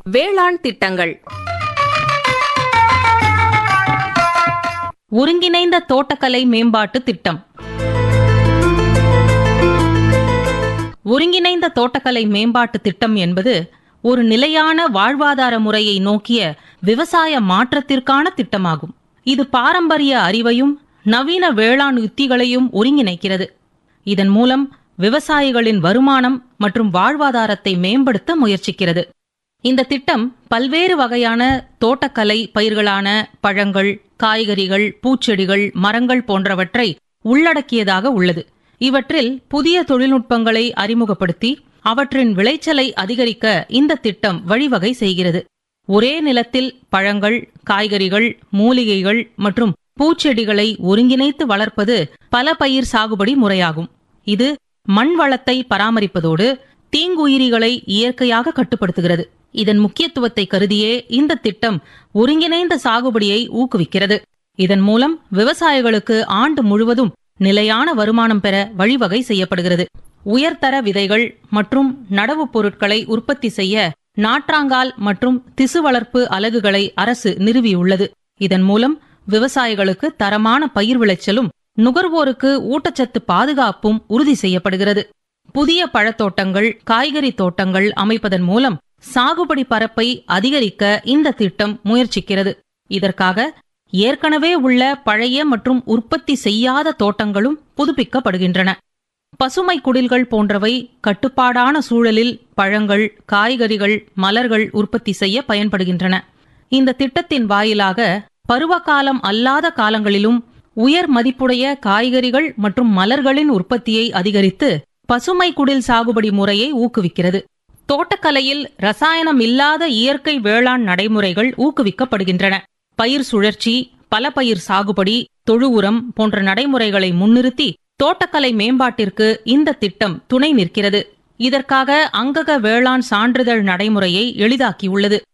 வேளாண் திட்டங்கள் ஒருங்கிணைந்த தோட்டக்கலை மேம்பாட்டு திட்டம் ஒருங்கிணைந்த தோட்டக்கலை மேம்பாட்டு திட்டம் என்பது ஒரு நிலையான வாழ்வாதார முறையை நோக்கிய விவசாய மாற்றத்திற்கான திட்டமாகும் இது பாரம்பரிய அறிவையும் நவீன வேளாண் உத்திகளையும் ஒருங்கிணைக்கிறது இதன் மூலம் விவசாயிகளின் வருமானம் மற்றும் வாழ்வாதாரத்தை மேம்படுத்த முயற்சிக்கிறது இந்த திட்டம் பல்வேறு வகையான தோட்டக்கலை பயிர்களான பழங்கள் காய்கறிகள் பூச்செடிகள் மரங்கள் போன்றவற்றை உள்ளடக்கியதாக உள்ளது இவற்றில் புதிய தொழில்நுட்பங்களை அறிமுகப்படுத்தி அவற்றின் விளைச்சலை அதிகரிக்க இந்த திட்டம் வழிவகை செய்கிறது ஒரே நிலத்தில் பழங்கள் காய்கறிகள் மூலிகைகள் மற்றும் பூச்செடிகளை ஒருங்கிணைத்து வளர்ப்பது பல பயிர் சாகுபடி முறையாகும் இது மண் வளத்தை பராமரிப்பதோடு தீங்குயிரிகளை இயற்கையாக கட்டுப்படுத்துகிறது இதன் முக்கியத்துவத்தை கருதியே இந்த திட்டம் ஒருங்கிணைந்த சாகுபடியை ஊக்குவிக்கிறது இதன் மூலம் விவசாயிகளுக்கு ஆண்டு முழுவதும் நிலையான வருமானம் பெற வழிவகை செய்யப்படுகிறது உயர்தர விதைகள் மற்றும் நடவுப் பொருட்களை உற்பத்தி செய்ய நாற்றாங்கால் மற்றும் திசு வளர்ப்பு அலகுகளை அரசு நிறுவியுள்ளது இதன் மூலம் விவசாயிகளுக்கு தரமான பயிர் விளைச்சலும் நுகர்வோருக்கு ஊட்டச்சத்து பாதுகாப்பும் உறுதி செய்யப்படுகிறது புதிய பழத்தோட்டங்கள் காய்கறி தோட்டங்கள் அமைப்பதன் மூலம் சாகுபடி பரப்பை அதிகரிக்க இந்த திட்டம் முயற்சிக்கிறது இதற்காக ஏற்கனவே உள்ள பழைய மற்றும் உற்பத்தி செய்யாத தோட்டங்களும் புதுப்பிக்கப்படுகின்றன பசுமை குடில்கள் போன்றவை கட்டுப்பாடான சூழலில் பழங்கள் காய்கறிகள் மலர்கள் உற்பத்தி செய்ய பயன்படுகின்றன இந்த திட்டத்தின் வாயிலாக பருவகாலம் அல்லாத காலங்களிலும் உயர் மதிப்புடைய காய்கறிகள் மற்றும் மலர்களின் உற்பத்தியை அதிகரித்து பசுமை குடில் சாகுபடி முறையை ஊக்குவிக்கிறது தோட்டக்கலையில் ரசாயனம் இல்லாத இயற்கை வேளாண் நடைமுறைகள் ஊக்குவிக்கப்படுகின்றன பயிர் சுழற்சி பல பயிர் சாகுபடி தொழு உரம் போன்ற நடைமுறைகளை முன்னிறுத்தி தோட்டக்கலை மேம்பாட்டிற்கு இந்த திட்டம் துணை நிற்கிறது இதற்காக அங்கக வேளாண் சான்றிதழ் நடைமுறையை எளிதாக்கியுள்ளது